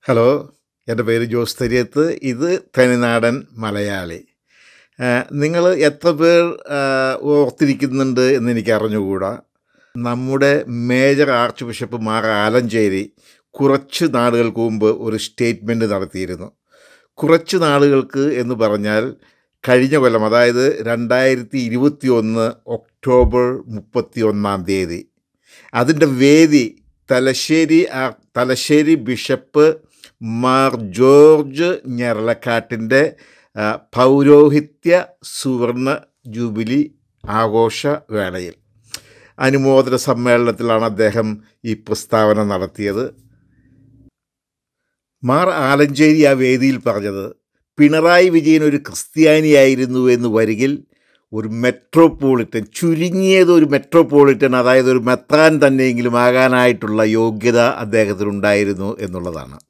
hello എൻ്റെ പേര് ജോസ് തരിയത്ത് ഇത് തനിനാടൻ മലയാളി നിങ്ങൾ എത്ര പേർ ആ, ഓർത്തിരിക്കുന്നുണ്ട് എന്ന് എനിക്ക് അറിഞ്ഞുകൂടാ നമ്മുടെ major archbishop Mar Alencherry കുറച്ച് നാളുകൾക്ക് മുമ്പ് ഒരു സ്റ്റേറ്റ്മെൻറ്റ് നടത്തിയിരുന്നു കുറച്ച് നാളുകൾക്ക് എന്ന് പറഞ്ഞാൽ കഴിഞ്ഞ കൊല്ലം അതായത് രണ്ടായിരത്തി ഇരുപത്തി ഒന്ന് ഒക്ടോബർ മുപ്പത്തി ഒന്നാം തീയതി അതിൻ്റെ വേദി തലശ്ശേരി ആ- തലശ്ശേരി ബിഷപ്പ് മാർ ജോർജ് ഞെരളക്കാട്ടിൻ്റെ ആ, പൗരോഹിത്യ സുവർണ ജൂബിലി ആഘോഷ വേളയിൽ അനുമോദന സമ്മേളനത്തിലാണ് അദ്ദേഹം ഈ പ്രസ്താവന നടത്തിയത് മാർ ആലഞ്ചേരി ആ വേദിയിൽ പറഞ്ഞത് പിണറായി വിജയൻ ഒരു ക്രിസ്ത്യാനിയായിരുന്നു എന്ന് വരികിൽ ഒരു മെട്രോപോളിറ്റൻ ചുരുങ്ങിയത് ഒരു മെട്രോപോളിറ്റൻ അതായത് ഒരു മെത്രാൻ തന്നെയെങ്കിലും ആകാനായിട്ടുള്ള യോഗ്യത അദ്ദേഹത്തിനുണ്ടായിരുന്നു എന്നുള്ളതാണ്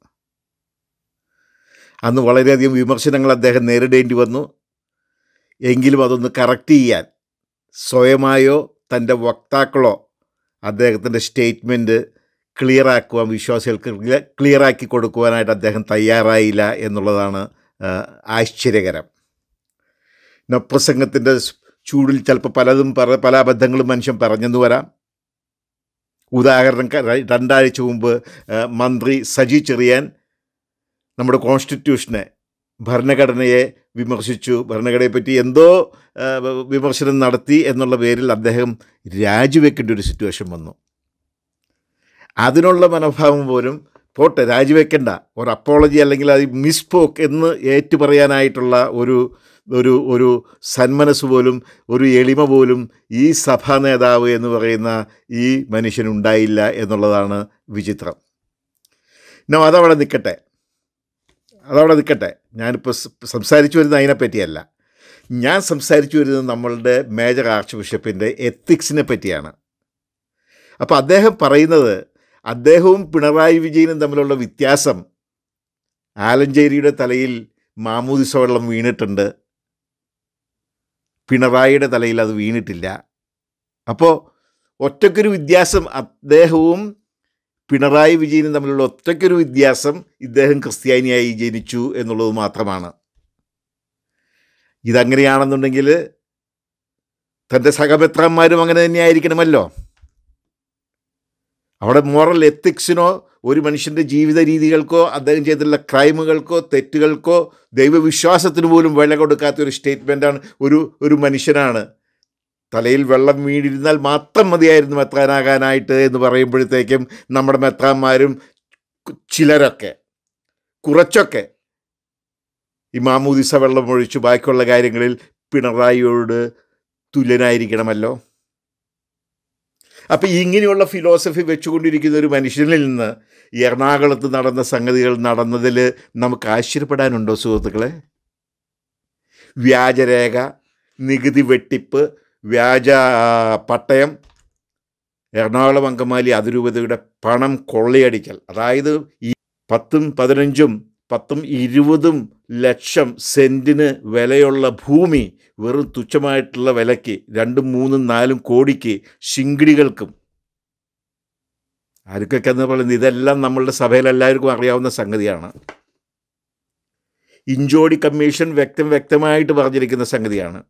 അന്ന് വളരെയധികം വിമർശനങ്ങൾ അദ്ദേഹം നേരിടേണ്ടി വന്നു എങ്കിലും അതൊന്ന് കറക്റ്റ് ചെയ്യാൻ സ്വയമായോ തൻ്റെ വക്താക്കളോ അദ്ദേഹത്തിൻ്റെ സ്റ്റേറ്റ്മെൻറ്റ് ക്ലിയറാക്കുവാൻ വിശ്വാസികൾക്ക് ക്ലിയ- ക്ലിയറാക്കി കൊടുക്കുവാനായിട്ട് അദ്ദേഹം തയ്യാറായില്ല എന്നുള്ളതാണ് ആ, ആശ്ചര്യകരം നപ്രസംഗത്തിൻ്റെ ചൂടിൽ ചിലപ്പോൾ പലതും പറ പല അബദ്ധങ്ങളും മനുഷ്യൻ പറഞ്ഞെന്ന് വരാം ഉദാഹരണം ക- ര- രണ്ടാഴ്ച മുമ്പ് ആ, മന്ത്രി സജി ചെറിയാൻ നമ്മുടെ കോൺസ്റ്റിറ്റ്യൂഷനെ ഭരണഘടനയെ വിമർശിച്ചു ഭരണഘടനയെ പറ്റി എന്തോ ആ, വിമർശനം നടത്തി എന്നുള്ള പേരിൽ അദ്ദേഹം രാജിവെക്കേണ്ട ഒരു സിറ്റുവേഷൻ വന്നു അതിനുള്ള മനോഭാവം പോലും പോട്ടെ രാജിവെക്കണ്ട ഒരു അപ്പോളജി അല്ലെങ്കിൽ അത് മിസ്പോക്ക് എന്ന് ഏറ്റു പറയാനായിട്ടുള്ള ഒരു ഒരു ഒരു സന്മനസ് പോലും ഒരു എളിമ പോലും ഈ സഭാ നേതാവ് എന്ന് പറയുന്ന ഈ മനുഷ്യനുണ്ടായില്ല എന്നുള്ളതാണ് വിചിത്രം നോ അതവിടെ നിൽക്കട്ടെ അതവിടെ നിൽക്കട്ടെ ഞാനിപ്പോൾ സ് സംസാരിച്ചു വരുന്നത് അതിനെപ്പറ്റിയല്ല ഞാൻ സംസാരിച്ചു വരുന്നത് നമ്മളുടെ മേജർ ആർച്ച് ബിഷപ്പിൻ്റെ എത്തിക്സിനെ പറ്റിയാണ് അപ്പോൾ അദ്ദേഹം പറയുന്നത് അദ്ദേഹവും പിണറായി വിജയനും തമ്മിലുള്ള വ്യത്യാസം ആലഞ്ചേരിയുടെ തലയിൽ മാമൂദിസ വെള്ളം വീണിട്ടുണ്ട് പിണറായിയുടെ തലയിൽ അത് വീണിട്ടില്ല അപ്പോൾ ഒറ്റയ്ക്കൊരു വ്യത്യാസം അദ്ദേഹവും പിണറായി വിജയനും തമ്മിലുള്ള ഒറ്റയ്ക്കൊരു വ്യത്യാസം ഇദ്ദേഹം ക്രിസ്ത്യാനിയായി ജനിച്ചു എന്നുള്ളത് മാത്രമാണ് ഇതങ്ങനെയാണെന്നുണ്ടെങ്കിൽ തൻ്റെ സഹപത്രന്മാരും അങ്ങനെ തന്നെയായിരിക്കണമല്ലോ അവിടെ മോറൽ എത്തിക്സിനോ ഒരു മനുഷ്യൻ്റെ ജീവിത രീതികൾക്കോ അദ്ദേഹം ചെയ്തിട്ടുള്ള ക്രൈമുകൾക്കോ തെറ്റുകൾക്കോ ദൈവവിശ്വാസത്തിന് പോലും വില കൊടുക്കാത്ത ഒരു സ്റ്റേറ്റ്മെൻറ്റാണ് ഒരു ഒരു മനുഷ്യനാണ് തലയിൽ വെള്ളം വീണിരുന്നാൽ മാത്രം മതിയായിരുന്നു മെത്രാനാകാനായിട്ട് എന്ന് പറയുമ്പോഴത്തേക്കും നമ്മുടെ മെത്രാന്മാരും കു- ചിലരൊക്കെ കുറച്ചൊക്കെ ഈ മാമൂദിസ വെള്ളം ഒഴിച്ച് ബാക്കിയുള്ള കാര്യങ്ങളിൽ പിണറായിയോട് തുല്യനായിരിക്കണമല്ലോ അപ്പം ഇങ്ങനെയുള്ള ഫിലോസഫി വെച്ചുകൊണ്ടിരിക്കുന്ന ഒരു മനുഷ്യനിൽ നിന്ന് ഈ എറണാകുളത്ത് നടന്ന സംഗതികൾ നടന്നതിൽ നമുക്ക് ആശ്ചര്യപ്പെടാനുണ്ടോ സുഹൃത്തുക്കളെ വ്യാജരേഖ നികുതി വെട്ടിപ്പ് വ്യാജ ആ, പട്ടയം എറണാകുളം അങ്കമാലി അതിരൂപതയുടെ പണം കൊള്ളയടിക്കൽ അതായത് ഈ പത്തും പതിനഞ്ചും പത്തും ഇരുപതും ലക്ഷം സെൻറ്റിന് വിലയുള്ള ഭൂമി വെറും തുച്ഛമായിട്ടുള്ള വിലയ്ക്ക് രണ്ടും മൂന്നും നാലും കോടിക്ക് ശിങ്കിടികൾക്കും ആർക്കൊക്കെ എന്ന് പറയുന്നത് ഇതെല്ലാം നമ്മളുടെ സഭയിൽ എല്ലാവർക്കും അറിയാവുന്ന സംഗതിയാണ് ഇഞ്ചോടി കമ്മീഷൻ വ്യക്തം വ്യക്തമായിട്ട് പറഞ്ഞിരിക്കുന്ന സംഗതിയാണ്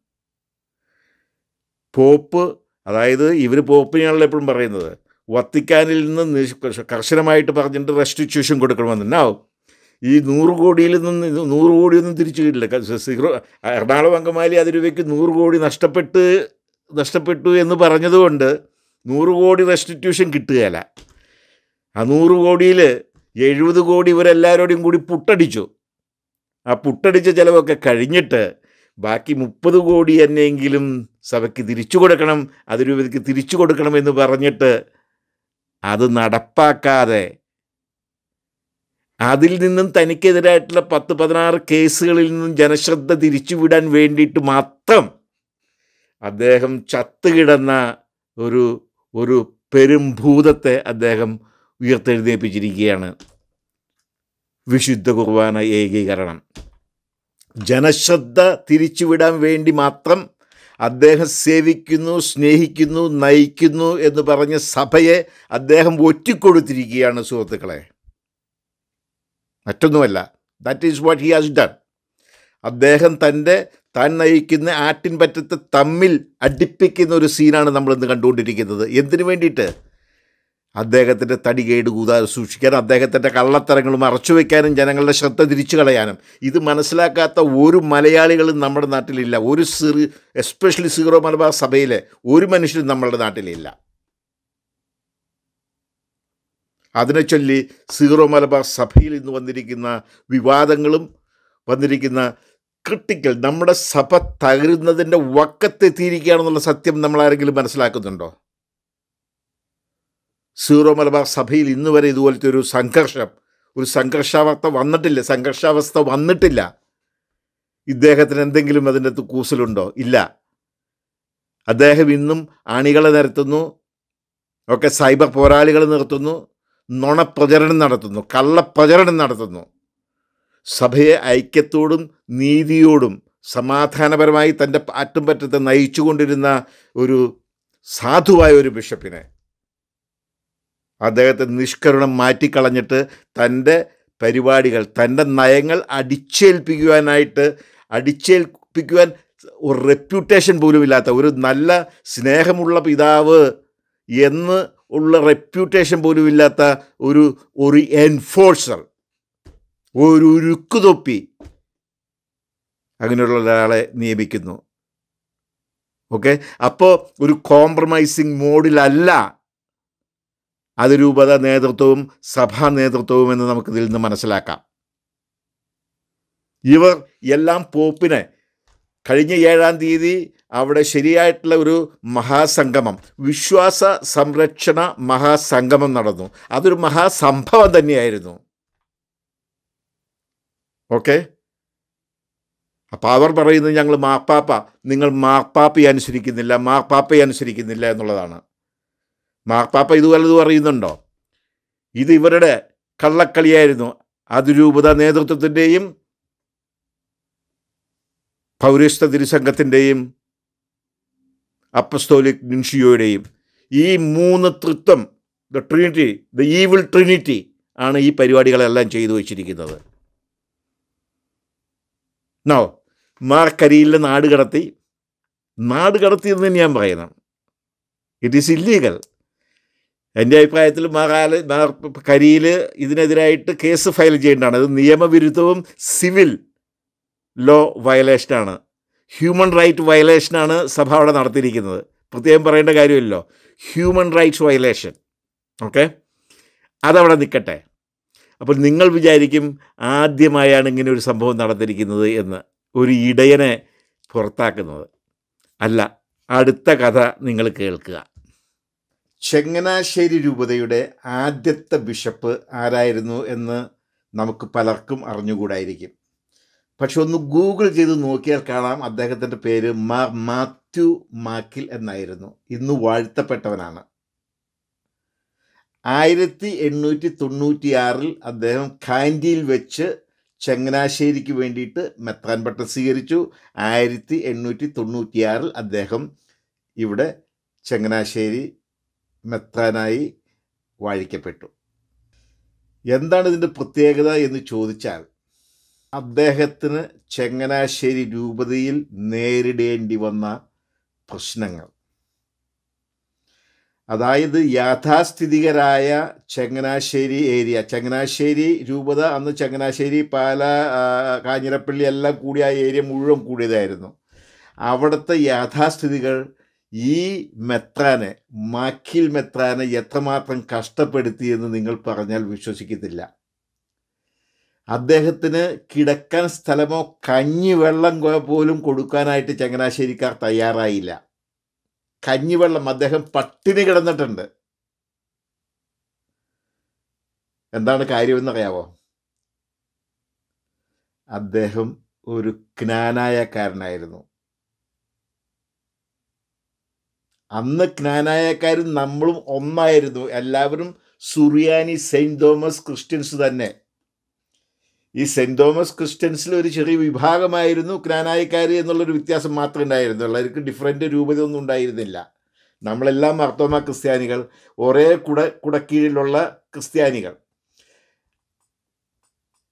പോപ്പ് അതായത് ഇവർ പോപ്പിനെയാണല്ലോ എപ്പോഴും പറയുന്നത് വത്തിക്കാനിൽ നിന്ന് നിഷ്- കർശനമായിട്ട് പറഞ്ഞിട്ട് റെസ്റ്റിറ്റ്യൂഷൻ കൊടുക്കണമെന്ന് നോ ഈ നൂറ് കോടിയിൽ നിന്ന് ഇത് നൂറ് കോടിയൊന്നും തിരിച്ചു കിട്ടില്ല ക- സീറോ എറണാകുളം അങ്കമാലി അതിരൂപയ്ക്ക് നൂറ് കോടി നഷ്ടപ്പെട്ട് നഷ്ടപ്പെട്ടു എന്ന് പറഞ്ഞതുകൊണ്ട് നൂറ് കോടി റെസ്റ്റിറ്റ്യൂഷൻ കിട്ടുകയില്ല ആ നൂറ് കോടിയിൽ എഴുപത് കോടി ഇവരെല്ലാവരോടും കൂടി പുട്ടടിച്ചു ആ പുട്ടടിച്ച ചിലവൊക്കെ കഴിഞ്ഞിട്ട് ബാക്കി മുപ്പത് കോടി എന്നെങ്കിലും സഭയ്ക്ക് തിരിച്ചു കൊടുക്കണം അതിരൂപതയ്ക്ക് തിരിച്ചു കൊടുക്കണം എന്ന് പറഞ്ഞിട്ട് അത് നടപ്പാക്കാതെ അതിൽ നിന്നും തനിക്കെതിരായിട്ടുള്ള പത്ത് പതിനാറ് കേസുകളിൽ നിന്നും ജനശ്രദ്ധ തിരിച്ചുവിടാൻ വേണ്ടിയിട്ട് മാത്രം അദ്ദേഹം ചത്തുകിടന്ന ഒരു ഒരു പെരുംഭൂതത്തെ അദ്ദേഹം ഉയർത്തെഴുന്നേൽപ്പിച്ചിരിക്കുകയാണ് വിശുദ്ധ കുർബാന ഏകീകരണം ജനശ്രദ്ധ തിരിച്ചുവിടാൻ വേണ്ടി മാത്രം അദ്ദേഹം സേവിക്കുന്നു സ്നേഹിക്കുന്നു നയിക്കുന്നു എന്ന് പറഞ്ഞ സഭയെ അദ്ദേഹം ഒറ്റിക്കൊടുത്തിരിക്കുകയാണ് സുഹൃത്തുക്കളെ മറ്റൊന്നുമല്ല that is what he has done അദ്ദേഹം തൻ്റെ താൻ നയിക്കുന്ന ആട്ടിൻ പറ്റത്ത് തമ്മിൽ അടുപ്പിക്കുന്ന ഒരു സീനാണ് നമ്മളിന്ന് കണ്ടുകൊണ്ടിരിക്കുന്നത് എന്തിനു വേണ്ടിയിട്ട് അദ്ദേഹത്തിൻ്റെ തടി കേടുകൂതാതെ സൂക്ഷിക്കാനും അദ്ദേഹത്തിൻ്റെ കള്ളത്തരങ്ങളും അറച്ചു വയ്ക്കാനും ജനങ്ങളുടെ ശ്രദ്ധ തിരിച്ചു കളയാനും ഇത് മനസ്സിലാക്കാത്ത ഒരു മലയാളികളും നമ്മുടെ നാട്ടിലില്ല ഒരു സിറി എസ്പെഷ്യലി സീറോ മലബാർ സഭയിലെ ഒരു മനുഷ്യരും നമ്മളുടെ നാട്ടിലില്ല അതിനെ ചൊല്ലി സീറോ മലബാർ സഭയിൽ ഇന്ന് വന്നിരിക്കുന്ന വിവാദങ്ങളും വന്നിരിക്കുന്ന ക്രിട്ടിക്കൽ നമ്മുടെ സഭ തകരുന്നതിൻ്റെ വക്കത്തെത്തിയിരിക്കുകയാണെന്നുള്ള സത്യം നമ്മൾ ആരെങ്കിലും മനസ്സിലാക്കുന്നുണ്ടോ സീറോ മലബാർ സഭയിൽ ഇന്ന് വരെ ഇതുപോലത്തെ ഒരു സംഘർഷം ഒരു സംഘർഷാവസ്ഥ വന്നിട്ടില്ല സംഘർഷാവസ്ഥ വന്നിട്ടില്ല ഇദ്ദേഹത്തിന് എന്തെങ്കിലും അതിൻ്റെ അകത്ത് കൂസലുണ്ടോ ഇല്ല അദ്ദേഹം ഇന്നും അണികളെ നിരത്തുന്നു ഒക്കെ സൈബർ പോരാളികളെ നിർത്തുന്നു നുണപ്രചരണം നടത്തുന്നു കള്ളപ്രചരണം നടത്തുന്നു സഭയെ ഐക്യത്തോടും നീതിയോടും സമാധാനപരമായി തൻ്റെ പാറ്റും പറ്റത്തെ നയിച്ചുകൊണ്ടിരുന്ന ഒരു സാധുവായ ഒരു ബിഷപ്പിനെ അദ്ദേഹത്തെ നിഷ്കരുണം മാറ്റിക്കളഞ്ഞിട്ട് തൻ്റെ പരിപാടികൾ തൻ്റെ നയങ്ങൾ അടിച്ചേൽപ്പിക്കുവാനായിട്ട് അടിച്ചേൽപ്പിക്കുവാൻ ഒരു റെപ്യൂട്ടേഷൻ പോലും ഇല്ലാത്ത ഒരു നല്ല സ്നേഹമുള്ള പിതാവ് എന്ന് ഉള്ള റെപ്യൂട്ടേഷൻ പോലും ഇല്ലാത്ത ഒരു ഒരു എൻഫോഴ്സർ ഒരു ഉരുക്കുതൊപ്പി അങ്ങനെയുള്ള ഒരാളെ നിയമിക്കുന്നു ഓക്കെ അപ്പോൾ ഒരു കോംപ്രമൈസിങ് മോഡിലല്ല അതിരൂപത നേതൃത്വവും സഭാ നേതൃത്വവും എന്ന് നമുക്കിതിൽ നിന്ന് മനസ്സിലാക്കാം ഇവർ എല്ലാം പോപ്പിനെ കഴിഞ്ഞ ഏഴാം തീയതി അവിടെ ശരിയായിട്ടുള്ള ഒരു മഹാസംഗമം വിശ്വാസ സംരക്ഷണ മഹാസംഗമം നടന്നു അതൊരു മഹാസംഭവം തന്നെയായിരുന്നു ഓക്കെ അപ്പോൾ അവർ പറയുന്നത് ഞങ്ങൾ മാർപ്പാപ്പ നിങ്ങൾ മാർപ്പാപ്പയെ അനുസരിക്കുന്നില്ല മാർപ്പാപ്പയെ അനുസരിക്കുന്നില്ല എന്നുള്ളതാണ് മാർപ്പാപ്പ ഇത് വല്ലതും അറിയുന്നുണ്ടോ ഇത് ഇവരുടെ കള്ളക്കളിയായിരുന്നു അതിരൂപത നേതൃത്വത്തിൻ്റെയും പൗരസ്ത തിരുസംഘത്തിൻ്റെയും അപ്പസ്തോലിക് നിൻഷിയോയുടെയും ഈ മൂന്ന് തൃത്വം the trinity the evil trinity ആണ് ഈ പരിപാടികളെല്ലാം ചെയ്തു വച്ചിരിക്കുന്നത് നോ മാർ കരിയിലെ നാട് കടത്തി നാട് കടത്തി എന്ന് തന്നെ ഞാൻ പറയുന്നത് ഇറ്റ് ഈസ് ഇല്ലീഗൽ എൻ്റെ അഭിപ്രായത്തിൽ മാറാല് മാർ കരിയിൽ ഇതിനെതിരായിട്ട് കേസ് ഫയൽ ചെയ്യേണ്ടതാണ് അത് നിയമവിരുദ്ധവും സിവിൽ ലോ വയലേഷനാണ് ഹ്യൂമൻ റൈറ്റ് വയലേഷനാണ് സഭ അവിടെ നടത്തിയിരിക്കുന്നത് പ്രത്യേകം പറയേണ്ട കാര്യമില്ലല്ലോ ഹ്യൂമൻ റൈറ്റ്സ് വയലേഷൻ ഓക്കെ അതവിടെ നിൽക്കട്ടെ അപ്പോൾ നിങ്ങൾ വിചാരിക്കും ആദ്യമായാണ് ഇങ്ങനെ ഒരു സംഭവം നടന്നിരിക്കുന്നത് എന്ന് ഒരു ഇടയനെ പുറത്താക്കുന്നത് അല്ല അടുത്ത കഥ നിങ്ങൾ കേൾക്കുക ചങ്ങനാശ്ശേരി രൂപതയുടെ ആദ്യത്തെ ബിഷപ്പ് ആരായിരുന്നു എന്ന് നമുക്ക് പലർക്കും അറിഞ്ഞുകൂടായിരിക്കും പക്ഷെ ഒന്ന് ഗൂഗിൾ ചെയ്ത് നോക്കിയാൽ കാണാം അദ്ദേഹത്തിൻ്റെ പേര് മാ മാത്യു മാക്കിൽ എന്നായിരുന്നു ഇന്ന് വാഴ്ത്തപ്പെട്ടവനാണ് ആയിരത്തി എണ്ണൂറ്റി തൊണ്ണൂറ്റിയാറിൽ അദ്ദേഹം കാൻഡിയിൽ വെച്ച് ചങ്ങനാശ്ശേരിക്ക് വേണ്ടിയിട്ട് മെത്രാൻ പട്ടം സ്വീകരിച്ചു ആയിരത്തി എണ്ണൂറ്റി തൊണ്ണൂറ്റിയാറിൽ അദ്ദേഹം ഇവിടെ ചങ്ങനാശ്ശേരി മെത്രാനായി വാഴിക്കപ്പെട്ടു എന്താണ് ഇതിൻ്റെ പ്രത്യേകത എന്ന് ചോദിച്ചാൽ അദ്ദേഹത്തിന് ചങ്ങനാശ്ശേരി രൂപതയിൽ നേരിടേണ്ടി വന്ന പ്രശ്നങ്ങൾ അതായത് യാഥാസ്ഥിതികരായ ചങ്ങനാശ്ശേരി ഏരിയ ചങ്ങനാശ്ശേരി രൂപത അന്ന് ചങ്ങനാശ്ശേരി പാല ആ, കാഞ്ഞിരപ്പള്ളി എല്ലാം കൂടി ആ ഏരിയ മുഴുവൻ കൂടിയതായിരുന്നു അവിടുത്തെ യാഥാസ്ഥിതികൾ ഈ മെത്രാനെ മാക്കിൽ മെത്രാനെ എത്രമാത്രം കഷ്ടപ്പെടുത്തിയെന്ന് നിങ്ങൾ പറഞ്ഞാൽ വിശ്വസിക്കത്തില്ല അദ്ദേഹത്തിന് കിടക്കാൻ സ്ഥലമോ കഞ്ഞിവെള്ളം കൊ- പോലും കൊടുക്കാനായിട്ട് ചങ്ങനാശ്ശേരിക്കാർ തയ്യാറായില്ല കഞ്ഞിവെള്ളം അദ്ദേഹം പട്ടിണി കിടന്നിട്ടുണ്ട് എന്താണ് കാര്യമെന്നറിയാവോ അദ്ദേഹം ഒരു ജ്ഞാനായക്കാരനായിരുന്നു അന്ന് ജ്ഞാനായക്കാരും നമ്മളും ഒന്നായിരുന്നു എല്ലാവരും സുറിയാനി സെയിൻറ് തോമസ് ക്രിസ്ത്യൻസ് തന്നെ ഈ സെൻറ് തോമസ് ക്രിസ്ത്യൻസിൽ ഒരു ചെറിയ വിഭാഗമായിരുന്നു ജ്ഞാനായക്കാർ എന്നുള്ളൊരു വ്യത്യാസം മാത്രമേ ഉണ്ടായിരുന്നുള്ളൂ അവർക്ക് ഡിഫറെൻ്റ് രൂപതയൊന്നും ഉണ്ടായിരുന്നില്ല നമ്മളെല്ലാം മർത്തോമ ക്രിസ്ത്യാനികൾ ഒരേ കുട കുടക്കീഴിലുള്ള ക്രിസ്ത്യാനികൾ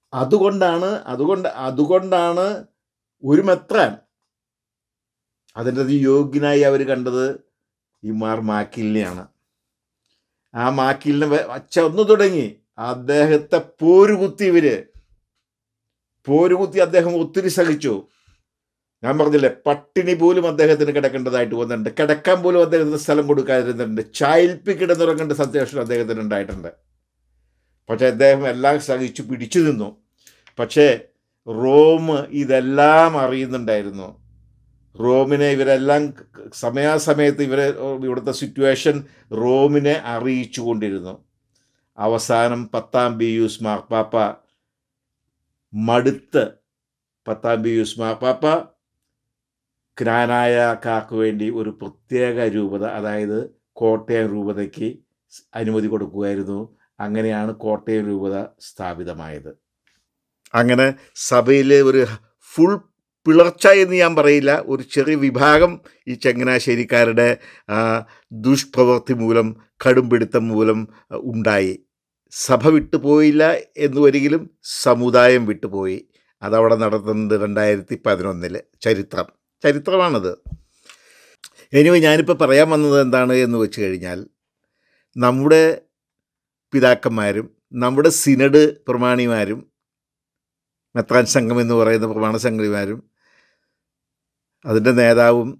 അതുകൊണ്ടാണ് അതുകൊണ്ട് അതുകൊണ്ടാണ് ഒരു മെത്രാൻ അതിൻ്റെ അത് യോഗ്യനായി അവർ കണ്ടത് ഈ മാർ മാക്കിലിനെയാണ് ആ മാക്കിലിനെ വെ- അച്ഛ ഒന്ന് തുടങ്ങി അദ്ദേഹത്തെ പോരുകുത്തി ഇവര് പോരുകുത്തി അദ്ദേഹം ഒത്തിരി സഹിച്ചു ഞാൻ പറഞ്ഞില്ലേ പട്ടിണി പോലും അദ്ദേഹത്തിന് കിടക്കേണ്ടതായിട്ട് വന്നിട്ടുണ്ട് കിടക്കാൻ പോലും അദ്ദേഹത്തിന് സ്ഥലം കൊടുക്കാതിരുന്നിട്ടുണ്ട് ചായൽപ്പി കിടന്നുറങ്ങേണ്ട സത്യാവസ്ഥ അദ്ദേഹത്തിന് ഉണ്ടായിട്ടുണ്ട് പക്ഷെ അദ്ദേഹം എല്ലാം സഹിച്ചു പിടിച്ചു നിന്നു പക്ഷേ റോം ഇതെല്ലാം അറിയുന്നുണ്ടായിരുന്നു റോമിനെ ഇവരെല്ലാം സമയാസമയത്ത് ഇവരെ ഇവിടുത്തെ സിറ്റുവേഷൻ റോമിനെ അറിയിച്ചു കൊണ്ടിരുന്നു അവസാനം പത്താം ബിയൂസ് മാർപ്പാപ്പ മടുത്ത് പത്താം ബിയൂസ് മാർപ്പാപ്പ ജ്ഞാനായക്കാർക്ക് വേണ്ടി ഒരു പ്രത്യേക രൂപത അതായത് കോട്ടയം രൂപതയ്ക്ക് അനുമതി കൊടുക്കുകയായിരുന്നു അങ്ങനെയാണ് കോട്ടയം രൂപത സ്ഥാപിതമായത് അങ്ങനെ സഭയിലെ ഒരു ഫുൾ പിളർച്ച എന്ന് ഞാൻ പറയില്ല ഒരു ചെറിയ വിഭാഗം ഈ ചങ്ങനാശ്ശേരിക്കാരുടെ ആ, ദുഷ്പ്രവൃത്തി മൂലം കടുംപിടുത്തം മൂലം ആ, ഉണ്ടായി സഭ വിട്ടുപോയില്ല എന്ന് വരികിലും സമുദായം വിട്ടുപോയി അതവിടെ നടത്തുന്നത് രണ്ടായിരത്തി പതിനൊന്നില് ചരിത്രം ചരിത്രമാണത് എനിവേ ഞാനിപ്പോൾ പറയാൻ വന്നത് എന്താണ് എന്ന് വെച്ച് കഴിഞ്ഞാൽ നമ്മുടെ പിതാക്കന്മാരും നമ്മുടെ സിനഡ് പ്രമാണിമാരും മെത്രാൻ സംഘം എന്ന് പറയുന്ന പ്രമാണ സംഘിമാരും അതിൻ്റെ നേതാവും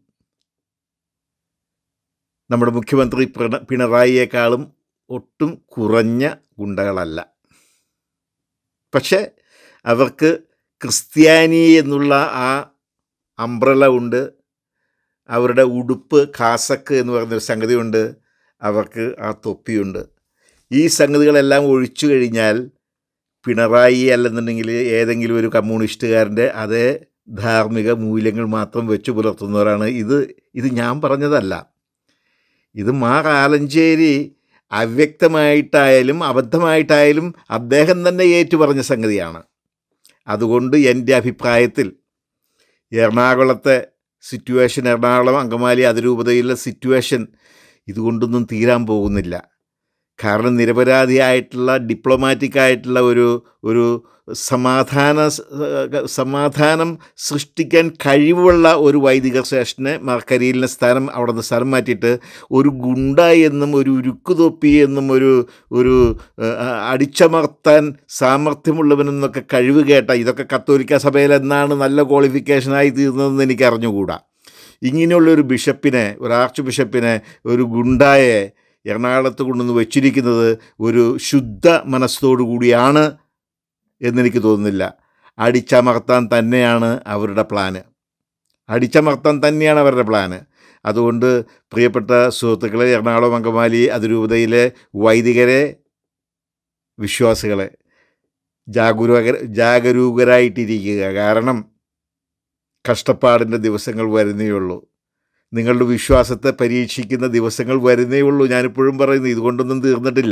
നമ്മുടെ മുഖ്യമന്ത്രി പിണ പിണറായിയേക്കാളും ഒട്ടും കുറഞ്ഞ ഗുണ്ടകളല്ല പക്ഷേ അവർക്ക് ക്രിസ്ത്യാനി എന്നുള്ള ആ അംബ്രല ഉണ്ട് അവരുടെ ഉടുപ്പ് കാസക്ക് എന്ന് പറയുന്നൊരു സംഗതിയുണ്ട് അവർക്ക് ആ തൊപ്പിയുണ്ട് ഈ സംഗതികളെല്ലാം ഒഴിച്ചു കഴിഞ്ഞാൽ പിണറായി അല്ലെന്നുണ്ടെങ്കിൽ ഏതെങ്കിലും ഒരു കമ്മ്യൂണിസ്റ്റുകാരൻ്റെ അതേ ധാർമ്മിക മൂല്യങ്ങൾ മാത്രം വെച്ച് പുലർത്തുന്നവരാണ് ഇത് ഇത് ഞാൻ പറഞ്ഞതല്ല ഇത് മാർ ആലഞ്ചേരി അവ്യക്തമായിട്ടായാലും അബദ്ധമായിട്ടായാലും അദ്ദേഹം തന്നെ ഏറ്റുപറഞ്ഞ സംഗതിയാണ് അതുകൊണ്ട് എൻ്റെ അഭിപ്രായത്തിൽ എറണാകുളത്തെ സിറ്റുവേഷൻ എറണാകുളം അങ്കമാലി അതിരൂപതയിലെ സിറ്റുവേഷൻ ഇതുകൊണ്ടൊന്നും തീരാൻ പോകുന്നില്ല കാരണം നിരപരാധിയായിട്ടുള്ള ഡിപ്ലോമാറ്റിക് ആയിട്ടുള്ള ഒരു ഒരു സമാധാന സമാധാനം സൃഷ്ടിക്കാൻ കഴിവുള്ള ഒരു വൈദിക ശ്രേഷ്ഠനെ മാർക്കരിയിലിനെ സ്ഥാനം അവിടെ നിന്ന് സ്ഥലം മാറ്റിയിട്ട് ഒരു ഗുണ്ട എന്നും ഒരു ഉരുക്കുതൊപ്പി എന്നും ഒരു ഒരു ആ, അടിച്ചമർത്താൻ സാമർഥ്യമുള്ളവനെന്നൊക്കെ കഴിവ് കേട്ട ഇതൊക്കെ കത്തോലിക്ക സഭയിൽ എന്നാണ് നല്ല ക്വാളിഫിക്കേഷനായി തീർന്നതെന്ന് എനിക്ക് അറിഞ്ഞുകൂടാ ഇങ്ങനെയുള്ളൊരു ബിഷപ്പിനെ ഒരു ആർച്ച് ബിഷപ്പിനെ ഒരു ഗുണ്ടായെ എറണാകുളത്ത് കൊണ്ടുവന്ന് വെച്ചിരിക്കുന്നത് ഒരു ശുദ്ധ മനസ്സോടു കൂടിയാണ് എന്നെനിക്ക് തോന്നുന്നില്ല അടിച്ചമർത്താൻ തന്നെയാണ് അവരുടെ പ്ലാന് അടിച്ചമർത്താൻ തന്നെയാണ് അവരുടെ പ്ലാന് അതുകൊണ്ട് പ്രിയപ്പെട്ട സുഹൃത്തുക്കളെ എറണാകുളം അങ്കമാലി അതിരൂപതയിലെ വൈദികരെ വിശ്വാസികളെ ജാഗരൂക ജാഗരൂകരായിട്ടിരിക്കുക കാരണം കഷ്ടപ്പാടിൻ്റെ ദിവസങ്ങൾ വരുന്നേ ഉള്ളൂ നിങ്ങളുടെ വിശ്വാസത്തെ പരീക്ഷിക്കുന്ന ദിവസങ്ങൾ വരുന്നേ ഉള്ളൂ ഞാനിപ്പോഴും പറയുന്നു ഇതുകൊണ്ടൊന്നും തീർന്നിട്ടില്ല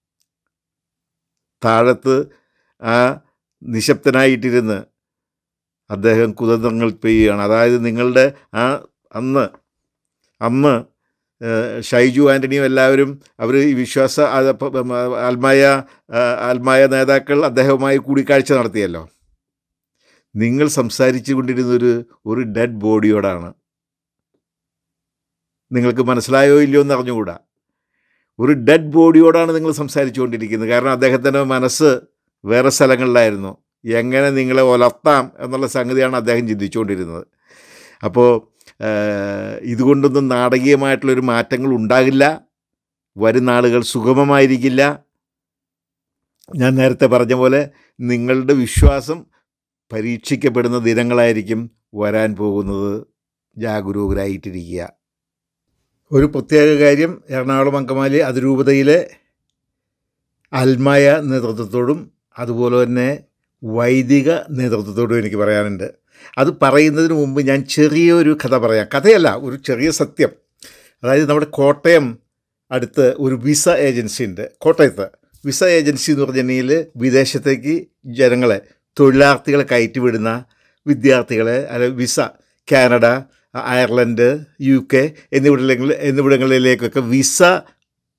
താഴത്ത് ആ നിശബ്ദനായിട്ടിരുന്ന് അദ്ദേഹം കുതന്ത്രങ്ങൾ പെയ്യുകയാണ് അതായത് നിങ്ങളുടെ ആ അന്ന് അന്ന് ഏഹ്, ഷൈജു ആൻ്റണിയും എല്ലാവരും അവർ ഈ വിശ്വാസ അത് പ- പ- ആത്മായ ആ, ആത്മായ നേതാക്കൾ അദ്ദേഹവുമായി കൂടിക്കാഴ്ച നടത്തിയല്ലോ നിങ്ങൾ സംസാരിച്ചു കൊണ്ടിരുന്നൊരു ഒരു ഡെഡ് ബോഡിയോടാണ് നിങ്ങൾക്ക് മനസ്സിലായോ ഇല്ലയോ എന്ന് അറിഞ്ഞുകൂടാ ഒരു ഡെഡ് ബോഡിയോടാണ് നിങ്ങൾ സംസാരിച്ചു കൊണ്ടിരിക്കുന്നത് കാരണം അദ്ദേഹത്തിൻ്റെ മനസ്സ് വേറെ സ്ഥലങ്ങളിലായിരുന്നു എങ്ങനെ നിങ്ങളെ ഒലർത്താം എന്നുള്ള സംഗതിയാണ് അദ്ദേഹം ചിന്തിച്ചുകൊണ്ടിരുന്നത് അപ്പോൾ ഇതുകൊണ്ടൊന്നും നാടകീയമായിട്ടുള്ളൊരു മാറ്റങ്ങൾ ഉണ്ടാകില്ല വരും നാളുകൾ സുഗമമായിരിക്കില്ല ഞാൻ നേരത്തെ പറഞ്ഞ പോലെ നിങ്ങളുടെ വിശ്വാസം പരീക്ഷിക്കപ്പെടുന്ന ദിനങ്ങളായിരിക്കും വരാൻ പോകുന്നത് ജാഗരൂകരായിട്ടിരിക്കുക ഒരു പ്രത്യേക കാര്യം എറണാകുളം അങ്കമാലി അതിരൂപതയിലെ അൽമായ നേതൃത്വത്തോടും അതുപോലെ തന്നെ വൈദിക നേതൃത്വത്തോടും എനിക്ക് പറയാനുണ്ട് അത് പറയുന്നതിന് മുമ്പ് ഞാൻ ചെറിയൊരു കഥ പറയാം കഥയല്ല ഒരു ചെറിയ സത്യം അതായത് നമ്മുടെ കോട്ടയം അടുത്ത് ഒരു വിസ ഏജൻസി ഉണ്ട് കോട്ടയത്ത് വിസ ഏജൻസി എന്ന് പറഞ്ഞിട്ടുണ്ടെങ്കിൽ വിദേശത്തേക്ക് ജനങ്ങളെ തൊഴിലാർത്ഥികളെ കയറ്റിവിടുന്ന വിദ്യാർത്ഥികളെ അല്ലെ visa Canada Ireland U K എന്നിവിടങ്ങളിൽ എന്നിവിടങ്ങളിലേക്കൊക്കെ വിസ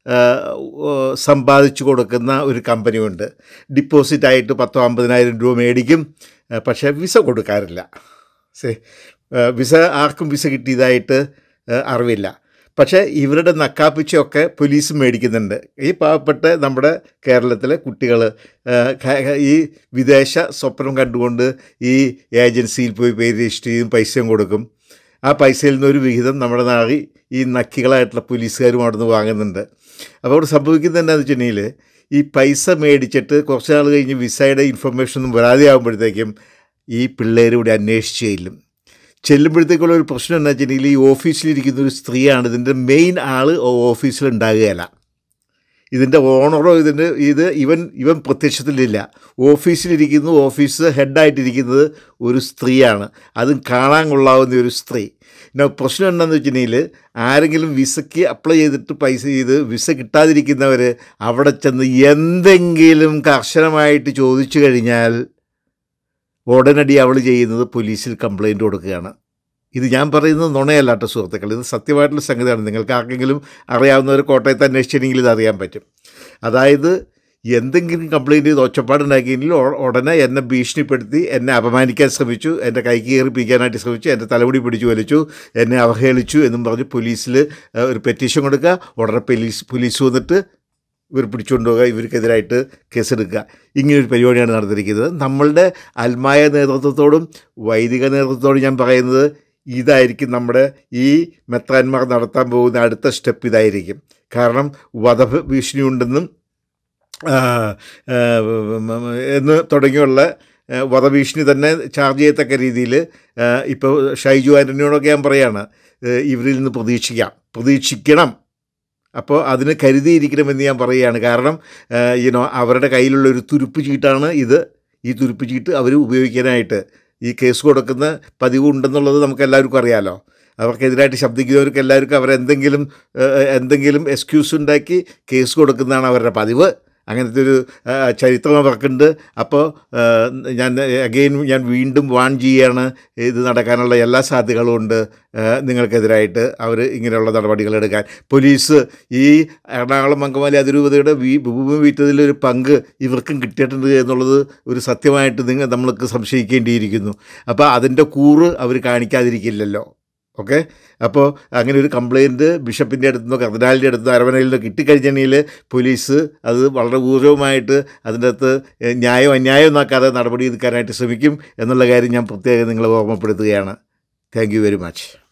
സമ്പാദിച്ചു കൊടുക്കുന്ന ഒരു കമ്പനിയുണ്ട് ഡിപ്പോസിറ്റായിട്ട് പത്തോ അമ്പതിനായിരം രൂപ മേടിക്കും ആ, പക്ഷേ വിസ കൊടുക്കാറില്ല സേ ആ, വിസ ആർക്കും വിസ കിട്ടിയതായിട്ട് ആ, അറിവില്ല പക്ഷേ ഇവരുടെ നക്കാപ്പിച്ചയൊക്കെ പോലീസ് മേടിക്കുന്നുണ്ട് ഈ പാവപ്പെട്ട നമ്മുടെ കേരളത്തിലെ കുട്ടികൾ ഈ വിദേശ സ്വപ്നം കണ്ടുകൊണ്ട് ഈ ഏജൻസിയിൽ പോയി പേര് രജിസ്റ്റർ ചെയ്തും പൈസയും കൊടുക്കും ആ പൈസയിൽ നിന്നൊരു വിഹിതം നമ്മുടെ നാട്ടിൽ ഈ നക്കികളായിട്ടുള്ള പോലീസുകാരും അവിടെ നിന്ന് വാങ്ങുന്നുണ്ട് അപ്പോൾ അവിടെ സംഭവിക്കുന്നത് എന്താണെന്ന് വെച്ചിട്ടുണ്ടെങ്കിൽ ഈ പൈസ മേടിച്ചിട്ട് കുറച്ച് നാൾ കഴിഞ്ഞ് വിസയുടെ ഇൻഫർമേഷൻ ഒന്നും വരാതെ ആകുമ്പോഴത്തേക്കും ഈ പിള്ളേർ ഇവിടെ അന്വേഷിച്ച് ചെല്ലും ചെല്ലുമ്പോഴത്തേക്കുള്ള ഒരു പ്രശ്നം എന്താ വെച്ചിട്ടുണ്ടെങ്കിൽ ഈ ഓഫീസിലിരിക്കുന്ന ഒരു സ്ത്രീയാണ് ഇതിൻ്റെ മെയിൻ ആൾ ഓഫീസിൽ ഉണ്ടാകുകയില്ല ഇതിൻ്റെ ഓണറോ ഇതിൻ്റെ ഇത് ഇവൻ ഇവൻ പ്രത്യക്ഷത്തിലില്ല ഓഫീസിലിരിക്കുന്നു ഓഫീസ് ഹെഡായിട്ടിരിക്കുന്നത് ഒരു സ്ത്രീയാണ് അതും കാണാൻ കൊള്ളാവുന്ന ഒരു സ്ത്രീ പിന്നെ പ്രശ്നം എന്താണെന്ന് വെച്ചിട്ടുണ്ടെങ്കിൽ ആരെങ്കിലും വിസയ്ക്ക് അപ്ലൈ ചെയ്തിട്ട് പൈസ ചെയ്ത് വിസ കിട്ടാതിരിക്കുന്നവർ അവിടെ ചെന്ന് എന്തെങ്കിലും കർശനമായിട്ട് ചോദിച്ചു കഴിഞ്ഞാൽ ഉടനടി അവൾ ചെയ്യുന്നത് പോലീസിൽ കംപ്ലൈൻറ്റ് കൊടുക്കുകയാണ് ഇത് ഞാൻ പറയുന്നത് നുണയല്ല കേട്ടോ സുഹൃത്തുക്കൾ ഇത് സത്യമായിട്ടുള്ള സംഗതിയാണ് നിങ്ങൾക്ക് ആർക്കെങ്കിലും അറിയാവുന്നവർ കോട്ടയത്ത് അന്വേഷിച്ചിട്ടുണ്ടെങ്കിൽ ഇത് അറിയാൻ പറ്റും അതായത് എന്തെങ്കിലും കംപ്ലൈൻറ്റ് ചെയ്ത് ഒച്ചപ്പാടുണ്ടാക്കിയെങ്കിൽ ഉ- ഉടനെ എന്നെ ഭീഷണിപ്പെടുത്തി എന്നെ അപമാനിക്കാൻ ശ്രമിച്ചു എൻ്റെ കൈക്ക് കയറിപ്പിക്കാനായിട്ട് ശ്രമിച്ചു എൻ്റെ തലമുടി പിടിച്ചു വലിച്ചു എന്നെ അവഹേളിച്ചു എന്നും പറഞ്ഞ് പോലീസിൽ ഒരു പെറ്റീഷൻ കൊടുക്കുക ഉടനെ പോലീസ് പോലീസ് വന്നിട്ട് ഇവർ പിടിച്ചുകൊണ്ട് പോകുക ഇവർക്കെതിരായിട്ട് കേസെടുക്കുക ഇങ്ങനൊരു പരിപാടിയാണ് നടന്നിരിക്കുന്നത് നമ്മളുടെ അൽമായ നേതൃത്വത്തോടും വൈദിക നേതൃത്വത്തോടും ഞാൻ പറയുന്നത് ഇതായിരിക്കും നമ്മുടെ ഈ മെത്രാന്മാർ നടത്താൻ പോകുന്ന അടുത്ത സ്റ്റെപ്പ് ഇതായിരിക്കും കാരണം വധഭീഷണി ഉണ്ടെന്നും ആ, ആ, എന്ന് തുടങ്ങിയുള്ള ആ, വധഭീഷണി തന്നെ ചാർജ് ചെയ്യത്തക്ക രീതിയിൽ ഇപ്പോൾ ഷൈജു ആൻ്റണിയോടൊക്കെ ഞാൻ പറയാണ് ഏ, ഇവരിൽ നിന്ന് പ്രതീക്ഷിക്കാം പ്രതീക്ഷിക്കണം അപ്പോൾ അതിന് കരുതിയിരിക്കണമെന്ന് ഞാൻ പറയുകയാണ് കാരണം യുനോ അവരുടെ കയ്യിലുള്ള ഒരു തുരുപ്പ് ചീട്ടാണ് ഇത് ഈ തുരുപ്പ് ചീട്ട് അവർ ഉപയോഗിക്കാനായിട്ട് ഈ കേസ് കൊടുക്കുന്ന പതിവുണ്ടെന്നുള്ളത് നമുക്ക് എല്ലാവർക്കും അറിയാലോ അവർക്കെതിരായിട്ട് ശബ്ദിക്കുന്നവർക്ക് എല്ലാവർക്കും അവരെന്തെങ്കിലും ഏഹ്, എന്തെങ്കിലും എക്സ്ക്യൂസ് ഉണ്ടാക്കി കേസ് കൊടുക്കുന്നതാണ് അവരുടെ പതിവ് അങ്ങനത്തെ ഒരു ആ, ചരിത്രം അവർക്കുണ്ട് അപ്പോൾ ആ, ഞാൻ അഗെയിൻ ഞാൻ വീണ്ടും വാൺ ചെയ്യാണ് ഇത് നടക്കാനുള്ള എല്ലാ സാധ്യതകളും ഉണ്ട് ആ, നിങ്ങൾക്കെതിരായിട്ട് അവർ ഇങ്ങനെയുള്ള നടപടികൾ എടുക്കാൻ പോലീസ് ഈ എറണാകുളം അങ്കമാലി അതിരൂപതയുടെ വീ ഭൂമി വിറ്റതിലൊരു പങ്ക് ഇവർക്കും കിട്ടിയിട്ടുണ്ട് എന്നുള്ളത് ഒരു സത്യമായിട്ട് നിങ്ങൾ നമ്മൾക്ക് സംശയിക്കേണ്ടിയിരിക്കുന്നു അപ്പോൾ അതിൻ്റെ കൂറ് അവർ കാണിക്കാതിരിക്കില്ലല്ലോ ഓക്കെ അപ്പോൾ അങ്ങനെ ഒരു കംപ്ലയിൻറ്റ് ബിഷപ്പിൻ്റെ അടുത്തുനിന്നോ കർദിനാലിൻ്റെ അടുത്തുനിന്നോ അരവണയിൽ നിന്നോ കിട്ടിക്കഴിഞ്ഞെങ്കിൽ പോലീസ് അത് വളരെ ഗൗരവമായിട്ട് അതിൻ്റെ അകത്ത് ന്യായം അന്യായം നോക്കാതെ നടപടി എടുക്കാനായിട്ട് ശ്രമിക്കും എന്നുള്ള കാര്യം ഞാൻ പ്രത്യേകം നിങ്ങളെ ഓർമ്മപ്പെടുത്തുകയാണ് താങ്ക് യു വെരി മച്ച്